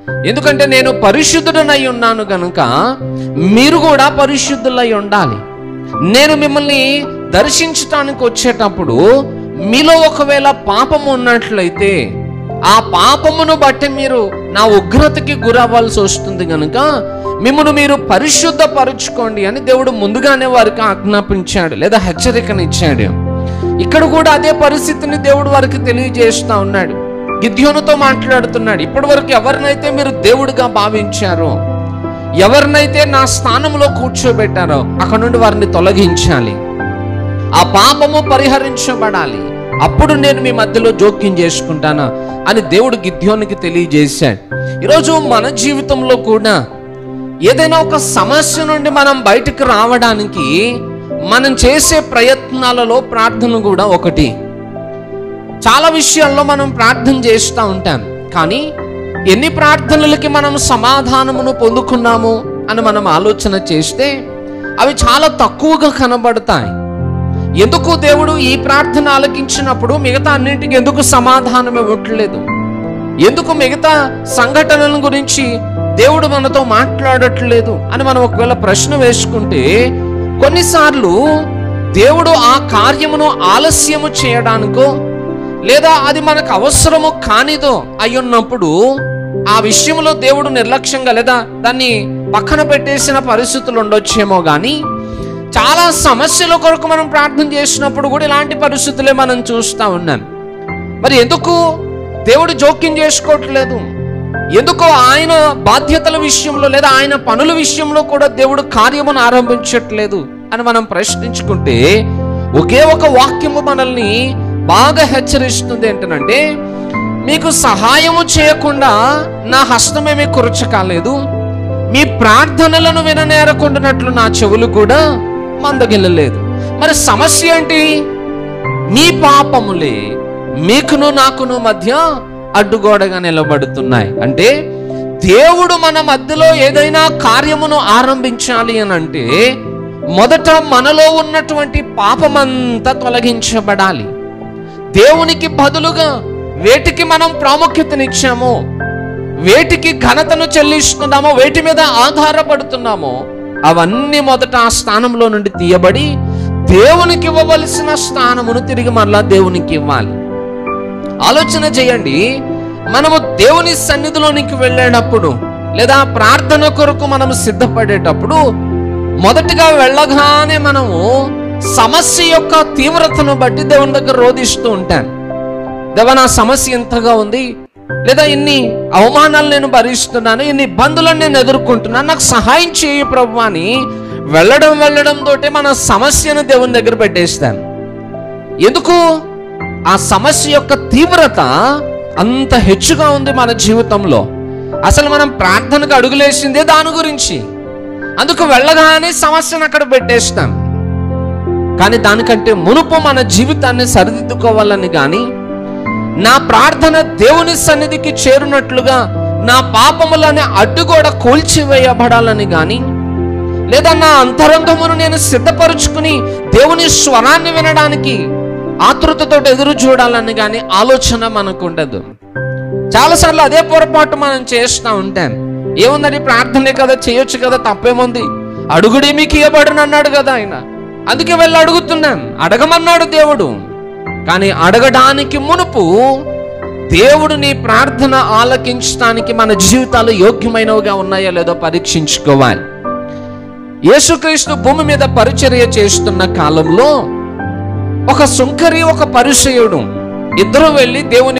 ఎందుకంటే నేను పరిశుద్ధుడనై ఉన్నాను గనుక మీరు కూడా పరిశుద్ధులై ఉండాలి నేను మిమ్మల్ని దర్శించటానికి వచ్చేటప్పుడు మీలో ఒకవేళ పాపం ఉన్నట్లయితే ఆ పాపమును బట్టి మీరు నా ఉగ్రతకి గురవ్వాల్సి వస్తుంది కనుక మిమ్మల్ని మీరు పరిశుద్ధపరుచుకోండి అని దేవుడు ముందుగానే వారికి ఆజ్ఞాపించాడు లేదా హెచ్చరికనిచ్చాడు ఇక్కడ కూడా అదే పరిస్థితిని దేవుడు వారికి తెలియజేస్తా ఉన్నాడు గిద్యోనుతో మాట్లాడుతున్నాడు ఇప్పటి వరకు ఎవరినైతే మీరు దేవుడిగా భావించారో ఎవరినైతే నా స్థానంలో కూర్చోబెట్టారో అక్కడ నుండి వారిని తొలగించాలి ఆ పాపము పరిహరించబడాలి అప్పుడు నేను మీ మధ్యలో జోక్యం చేసుకుంటాను అని దేవుడు గిద్యోనికి తెలియజేశాడు ఈరోజు మన జీవితంలో కూడా ఏదైనా ఒక సమస్య నుండి మనం బయటకు రావడానికి మనం చేసే ప్రయత్నాలలో ప్రార్థన కూడా ఒకటి చాలా విషయాల్లో మనం ప్రార్థన చేస్తూ ఉంటాం కానీ ఎన్ని ప్రార్థనలకి మనం సమాధానమును పొందుకున్నాము అని మనం ఆలోచన చేస్తే అవి చాలా తక్కువగా కనబడతాయి ఎందుకు దేవుడు ఈ ప్రార్థన ఆలకించినప్పుడు మిగతా అన్నింటికి ఎందుకు సమాధానం ఇవ్వట్లేదు ఎందుకు మిగతా సంఘటనల గురించి దేవుడు మనతో మాట్లాడట్లేదు అని మనం ఒకవేళ ప్రశ్న వేసుకుంటే కొన్నిసార్లు దేవుడు ఆ కార్యమును ఆలస్యము చేయడానికో లేదా అది మనకు అవసరము కానిదో అయ్యున్నప్పుడు ఆ విషయంలో దేవుడు నిర్లక్ష్యంగా లేదా దాన్ని పక్కన పెట్టేసిన పరిస్థితులు ఉండొచ్చేమో కానీ చాలా సమస్యల కొరకు మనం ప్రార్థన చేసినప్పుడు కూడా ఇలాంటి పరిస్థితులే మనం చూస్తూ ఉన్నాం మరి ఎందుకు దేవుడు జోక్యం చేసుకోవట్లేదు ఎందుకు ఆయన బాధ్యతల విషయంలో లేదా ఆయన పనుల విషయంలో కూడా దేవుడు కార్యమును ఆరంభించట్లేదు అని మనం ప్రశ్నించుకుంటే ఒకే ఒక వాక్యము మనల్ని బాగా హెచ్చరిస్తుంది ఏంటంటే మీకు సహాయము చేయకుండా నా హస్తమేమీ కురచకాలేదు మీ ప్రార్థనలను విననేరకుండానట్లు నా చెవులు కూడా మందగిల్లలేదు మరి సమస్య ఏంటి మీ పాపములే మీకును నాకును మధ్య అడ్డుగోడగా నిలబడుతున్నాయి అంటే దేవుడు మన మధ్యలో ఏదైనా కార్యమును ఆరంభించాలి అని అంటే మొదట మనలో ఉన్నటువంటి పాపమంతా తొలగించబడాలి దేవునికి బదులుగా వేటికి మనం ప్రాముఖ్యతనిచ్చామో వేటికి ఘనతను చెల్లిస్తున్నామో వేటి మీద ఆధారపడుతున్నామో అవన్నీ మొదట ఆ స్థానంలో నుండి తీయబడి దేవునికి ఇవ్వవలసిన స్థానమును తిరిగి మరలా దేవునికి ఇవ్వాలి ఆలోచన చేయండి మనము దేవుని సన్నిధిలోనికి వెళ్ళేటప్పుడు లేదా ప్రార్థన కొరకు మనము సిద్ధపడేటప్పుడు మొదటిగా వెళ్ళగానే మనము సమస్య యొక్క తీవ్రతను బట్టి దేవుని దగ్గర రోధిస్తూ ఉంటాను దేవ నా సమస్య ఎంతగా ఉంది లేదా ఇన్ని అవమానాలు నేను భరిస్తున్నాను ఇన్ని ఇబ్బందులను నేను ఎదుర్కొంటున్నాను నాకు సహాయం చేయి ప్రభు అని వెళ్ళడం వెళ్ళడం తోటే మన సమస్యను దేవుని దగ్గర పెట్టేస్తాను ఎందుకు ఆ సమస్య యొక్క తీవ్రత అంత హెచ్చుగా ఉంది మన జీవితంలో అసలు మనం ప్రార్థనకు అడుగులేసిందే దాని గురించి అందుకు వెళ్ళగానే సమస్యను అక్కడ పెట్టేస్తాం కానీ దానికంటే మునుపు మన జీవితాన్ని సరిదిద్దుకోవాలని కానీ నా ప్రార్థన దేవుని సన్నిధికి చేరునట్లుగా నా పాపములని అడ్డుగోడ కూల్చివేయబడాలని గాని లేదా నా అంతరంగమును నేను సిద్ధపరుచుకుని దేవుని స్వరాన్ని వినడానికి ఆతృతతో ఎదురు చూడాలని కానీ ఆలోచన మనకు ఉండదు చాలాసార్లు అదే పొరపాటు మనం చేస్తూ ఉంటాం ఏముందని ప్రార్థనే కదా చేయొచ్చు కదా తప్పేముంది అడుగుడి మీకు ఇవ్వబడును అన్నాడు కదా ఆయన అందుకే వెళ్ళి అడుగుతున్నాం అడగమన్నాడు దేవుడు కానీ అడగడానికి మునుపు దేవుడు నీ ప్రార్థన ఆలకించడానికి మన జీవితాలు యోగ్యమైనవిగా ఉన్నాయో లేదో పరీక్షించుకోవాలి యేసుక్రీస్తు భూమి మీద పరిచర్య చేస్తున్న కాలంలో ఒక సుంకరి ఒక పరిచయుడు ఇద్దరు వెళ్ళి దేవుని